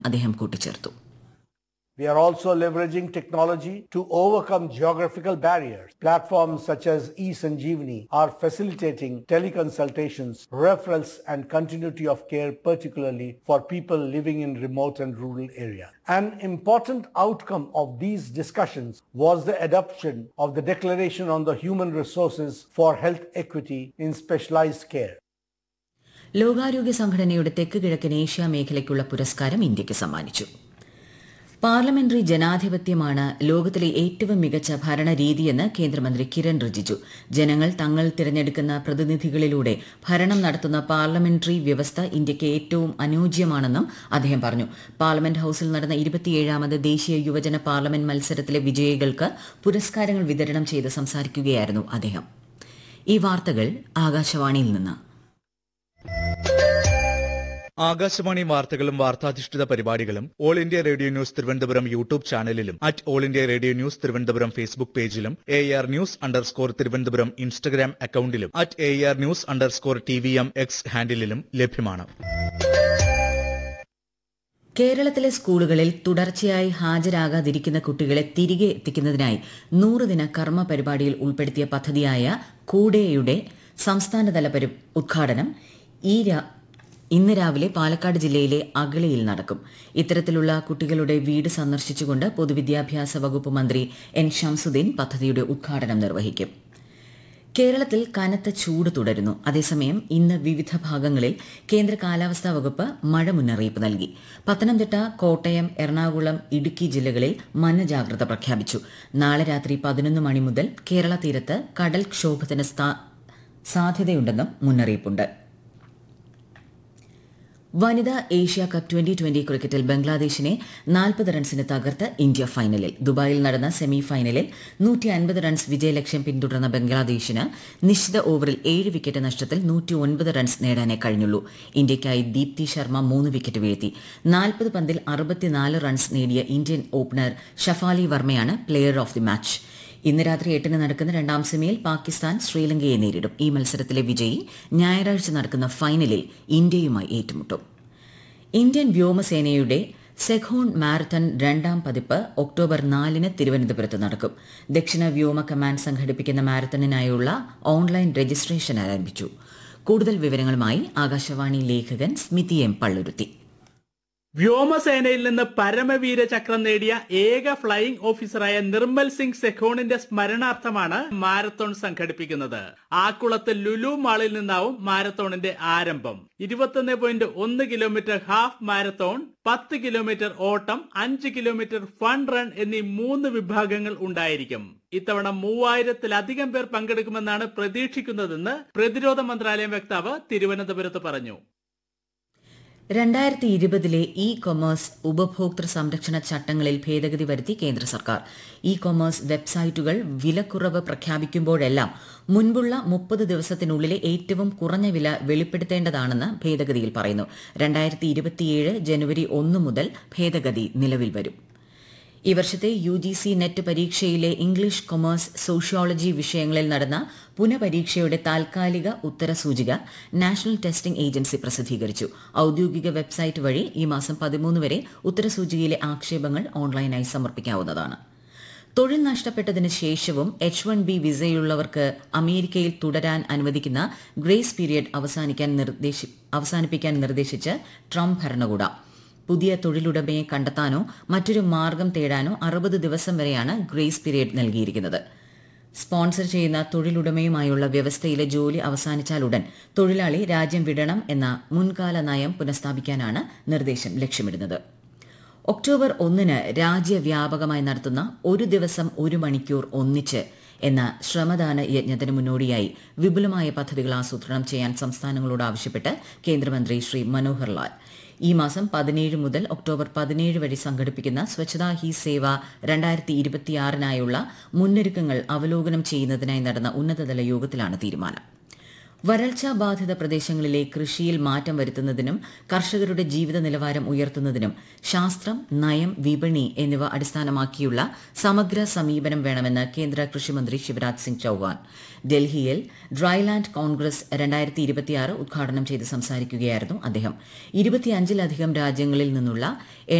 അദ്ദേഹം കൂട്ടിച്ചേർത്തു We are also leveraging technology to overcome geographical barriers. Platforms such as eSanjeevani are facilitating teleconsultations, referrals, and continuity of care, particularly for people living in remote and rural areas. An important outcome of these discussions was the adoption of the Declaration on the Human Resources for Health Equity in Specialized Care. ലോകാരോഗ്യ സംഘടനയുടെ തെക്ക് കിഴക്കൻ Asia മേഖലയ്ക്കുള്ള പുരസ്കാരം ഇന്ത്യയ്ക്ക് സമ്മാനിച്ചു parliamentary ജനാധിപത്യമാണ് ലോകത്തിലെ ഏറ്റവും മികച്ച ഭരണരീതിയെന്ന് കേന്ദ്രമന്ത്രി കിരൺ റിജിജു ജനങ്ങൾ തങ്ങൾ തിരഞ്ഞെടുക്കുന്ന പ്രതിനിധികളിലൂടെ ഭരണം നടത്തുന്ന പാർലമെന്ററി വ്യവസ്ഥ ഇന്ത്യയ്ക്ക് ഏറ്റവും അനുയോജ്യമാണെന്നും അദ്ദേഹം പറഞ്ഞു പാർലമെന്റ് ഹൌസിൽ നടന്ന ഇരുപത്തിയേഴാമത് ദേശീയ യുവജന പാർലമെന്റ് മത്സരത്തിലെ വിജയികൾക്ക് പുരസ്കാരങ്ങൾ വിതരണം ചെയ്ത് സംസാരിക്കുകയായിരുന്നു അദ്ദേഹം ഈ വാർത്തകൾ ആകാശവാണിയിൽ നിന്ന് ആകാശവാണി വാർത്തകളും വാർത്താധിഷ്ഠിത പരിപാടികളും all India radio news Thiruvananthapuram YouTube ചാനലിലും at all India radio news Thiruvananthapuram Facebook പേജിലും A R news underscore Thiruvananthapuram Instagram അക്കൌണ്ടിലും at A R news underscore T V M X ഹാൻഡിലും ലഭ്യമാണ് കേരളത്തിലെ സ്കൂളുകളിൽ തുടർച്ചയായി ഹാജരാകാതിരിക്കുന്ന കുട്ടികളെ തിരികെ എത്തിക്കുന്നതിനായി നൂറുദിന കർമ്മ പരിപാടിയിൽ ഉൾപ്പെടുത്തിയ പദ്ധതിയായ കൂടെയുടെ സംസ്ഥാനതല പരി ഉദ്ഘാടനം ഈ രാ- ഇന്ന് രാവിലെ പാലക്കാട് ജില്ലയിലെ അഗളിയിൽ നടക്കും ഇത്തരത്തിലുള്ള കുട്ടികളുടെ വീട് സന്ദർശിച്ചുകൊണ്ട് പൊതുവിദ്യാഭ്യാസ വകുപ്പ് മന്ത്രി എൻ ഷംസുദ്ദീൻ പദ്ധതിയുടെ ഉദ്ഘാടനം നിർവഹിക്കും കേരളത്തിൽ കനത്ത ചൂട് തുടരുന്നു അതേസമയം ഇന്ന് വിവിധ ഭാഗങ്ങളിൽ കേന്ദ്ര കാലാവസ്ഥാ വകുപ്പ് മഴ മുന്നറിയിപ്പ് നൽകി പത്തനംതിട്ട കോട്ടയം എറണാകുളം ഇടുക്കി ജില്ലകളിൽ മഞ്ഞ ജാഗ്രത പ്രഖ്യാപിച്ചു നാളെ രാത്രി പതിനൊന്ന് മണി മുതൽ കേരള തീരത്ത് കടൽക്ഷോഭത്തിന് സ്ഥാ- സാധ്യതയുണ്ടെന്നും മുന്നറിയിപ്പുണ്ട് വനിതാ ഏഷ്യ കപ്പ് ട്വന്റി ട്വന്റി ക്രിക്കറ്റിൽ ബംഗ്ലാദേശിനെ നാൽപ്പത് റൺസിന് തകർത്ത് ഇന്ത്യ ഫൈനലിൽ ദുബായിൽ നടന്ന സെമി ഫൈനലിൽ നൂറ്റി അൻപത് റൺസ് വിജയലക്ഷ്യം പിന്തുടർന്ന ബംഗ്ലാദേശിന് നിശ്ചിത ഓവറിൽ ഏഴ് വിക്കറ്റ് നഷ്ടത്തിൽ നൂറ്റി ഒൻപത് റൺസ് നേടാനേ കഴിഞ്ഞുള്ളൂ ഇന്ത്യയ്ക്കായി ദീപ്തി ശർമ്മ മൂന്ന് വിക്കറ്റ് വീഴ്ത്തി നാൽപ്പത് പന്തിൽ അറുപത്തിനാല് റൺസ് നേടിയ ഇന്ത്യൻ ഓപ്പണർ ഷഫാലി വർമ്മയാണ് പ്ലെയർ ഓഫ് ദി മാച്ച് ഇന്ന് രാത്രി എട്ടിന് നടക്കുന്ന രണ്ടാം സെമിയിൽ പാകിസ്ഥാൻ ശ്രീലങ്കയെ നേരിടും ഈ മത്സരത്തിലെ വിജയി ഞായറാഴ്ച നടക്കുന്ന ഫൈനലിൽ ഇന്ത്യയുമായി ഏറ്റുമുട്ടും ഇന്ത്യൻ വ്യോമസേനയുടെ സെഖോൺ മാരത്തൺ രണ്ടാം പതിപ്പ് ഒക്ടോബർ നാലിന് തിരുവനന്തപുരത്ത് നടക്കും ദക്ഷിണ വ്യോമ കമാൻഡ് സംഘടിപ്പിക്കുന്ന മാരത്തണിനായുള്ള ഓൺലൈൻ രജിസ്ട്രേഷൻ ആരംഭിച്ചു കൂടുതൽ വിവരങ്ങളുമായി ആകാശവാണി ലേഖകൻ സ്മിതി എം പള്ളുരുത്തി വ്യോമസേനയിൽ നിന്ന് പരമവീര ചക്രം നേടിയ ഏക ഫ്ലൈയിംഗ് ഓഫീസറായ നിർമ്മൽ സിംഗ് സെഖോണിന്റെ സ്മരണാർത്ഥമാണ് മാരത്തോൺ സംഘടിപ്പിക്കുന്നത് ആക്കുളത്ത് ലുലു മാളിൽ നിന്നാവും മാരത്തോണിന്റെ ആരംഭം ഇരുപത്തൊന്ന് പോയിന്റ് ഒന്ന് കിലോമീറ്റർ ഹാഫ് മാരത്തോൺ പത്ത് കിലോമീറ്റർ ഓട്ടം അഞ്ച് കിലോമീറ്റർ ഫൺ റൺ എന്നീ മൂന്ന് വിഭാഗങ്ങൾ ഉണ്ടായിരിക്കും ഇത്തവണ മൂവായിരത്തിലധികം പേർ പങ്കെടുക്കുമെന്നാണ് പ്രതീക്ഷിക്കുന്നതെന്ന് പ്രതിരോധ മന്ത്രാലയം വക്താവ് തിരുവനന്തപുരത്ത് പറഞ്ഞു രണ്ടായിരത്തി ഇരുപതിലെ ഇ കൊമേഴ്സ് ഉപഭോക്തൃ സംരക്ഷണ ചട്ടങ്ങളിൽ ഭേദഗതി വരുത്തി കേന്ദ്ര സർക്കാർ ഇ കൊമേഴ്സ് വെബ്സൈറ്റുകൾ വിലക്കുറവ് പ്രഖ്യാപിക്കുമ്പോഴെല്ലാം മുൻപുള്ള മുപ്പത് ദിവസത്തിനുള്ളിലെ ഏറ്റവും കുറഞ്ഞ വില വെളിപ്പെടുത്തേണ്ടതാണെന്ന് ഭേദഗതിയിൽ പറയുന്നു രണ്ടായിരത്തി ഇരുപത്തിയേഴ് ജനുവരി ഒന്ന് മുതൽ ഭേദഗതി നിലവിൽ വരും ഈ വർഷത്തെ യു ജി സി നെറ്റ് പരീക്ഷയിലെ ഇംഗ്ലീഷ് കൊമേഴ്സ് സോഷ്യോളജി വിഷയങ്ങളിൽ നടന്ന പുനഃപരീക്ഷയുടെ താൽക്കാലിക ഉത്തരസൂചിക നാഷണൽ ടെസ്റ്റിംഗ് ഏജൻസി പ്രസിദ്ധീകരിച്ചു ഔദ്യോഗിക വെബ്സൈറ്റ് വഴി ഈ മാസം പതിമൂന്ന് വരെ ഉത്തരസൂചികയിലെ ആക്ഷേപങ്ങൾ ഓൺലൈനായി സമർപ്പിക്കാവുന്നതാണ് തൊഴിൽ നഷ്ടപ്പെട്ടതിന് ശേഷവും എച്ച് വൺ ബി വിസയുള്ളവർക്ക് അമേരിക്കയിൽ തുടരാൻ അനുവദിക്കുന്ന ഗ്രേസ് പീരിയഡ് അവസാനിക്കാൻ നിർദ്ദേശി അവസാനിപ്പിക്കാൻ നിർദ്ദേശിച്ച് ട്രംപ് ഭരണകൂടം പുതിയ തൊഴിലുടമയെ കണ്ടെത്താനോ മറ്റൊരു മാർഗം തേടാനോ അറുപത് ദിവസം വരെയാണ് ഗ്രേസ് പീരിയഡ് നൽകിയിരിക്കുന്നത് സ്പോൺസർ ചെയ്യുന്ന തൊഴിലുടമയുമായുള്ള വ്യവസ്ഥയിലെ ജോലി അവസാനിച്ചാലുടൻ തൊഴിലാളി രാജ്യം വിടണം എന്ന മുൻകാല നയം പുനഃസ്ഥാപിക്കാനാണ് നിർദ്ദേശം ലക്ഷ്യമിടുന്നത് ഒക്ടോബർ ഒന്നിന് രാജ്യവ്യാപകമായി നടത്തുന്ന ഒരു ദിവസം ഒരു മണിക്കൂർ ഒന്നിച്ച് എന്ന ശ്രമദാന യജ്ഞത്തിന് മുന്നോടിയായി വിപുലമായ പദ്ധതികൾ ആസൂത്രണം ചെയ്യാൻ സംസ്ഥാനങ്ങളോട് ആവശ്യപ്പെട്ട് കേന്ദ്രമന്ത്രി ശ്രീ മനോഹർ ലാൽ ഈ മാസം പതിനേഴ് മുതൽ ഒക്ടോബർ പതിനേഴ് വരെ സംഘടിപ്പിക്കുന്ന സ്വച്ഛതാ ഹി സേവ രണ്ടായിരത്തി ഇരുപത്തിയാറിനായുള്ള മുന്നൊരുക്കങ്ങൾ അവലോകനം ചെയ്യുന്നതിനായി നടന്ന ഉന്നതതല യോഗത്തിലാണ് തീരുമാനം വരൾച്ച ബാധിത പ്രദേശങ്ങളിലെ കൃഷിയിൽ മാറ്റം വരുത്തുന്നതിനും കർഷകരുടെ ജീവിത നിലവാരം ഉയർത്തുന്നതിനും ശാസ്ത്രം നയം വിപണി എന്നിവ അടിസ്ഥാനമാക്കിയുള്ള സമഗ്ര സമീപനം വേണമെന്ന് കേന്ദ്ര കൃഷിമന്ത്രി ശിവരാജ് സിംഗ് ചൌഹാൻ ഡൽഹിയിൽ ഡ്രൈലാൻഡ് കോൺഗ്രസ് രണ്ടായിരത്തി ഇരുപത്തിയാറ് ഉദ്ഘാടനം ചെയ്ത് സംസാരിക്കുകയായിരുന്നു അദ്ദേഹം ഇരുപത്തിയഞ്ചിലധികം രാജ്യങ്ങളിൽ നിന്നുള്ള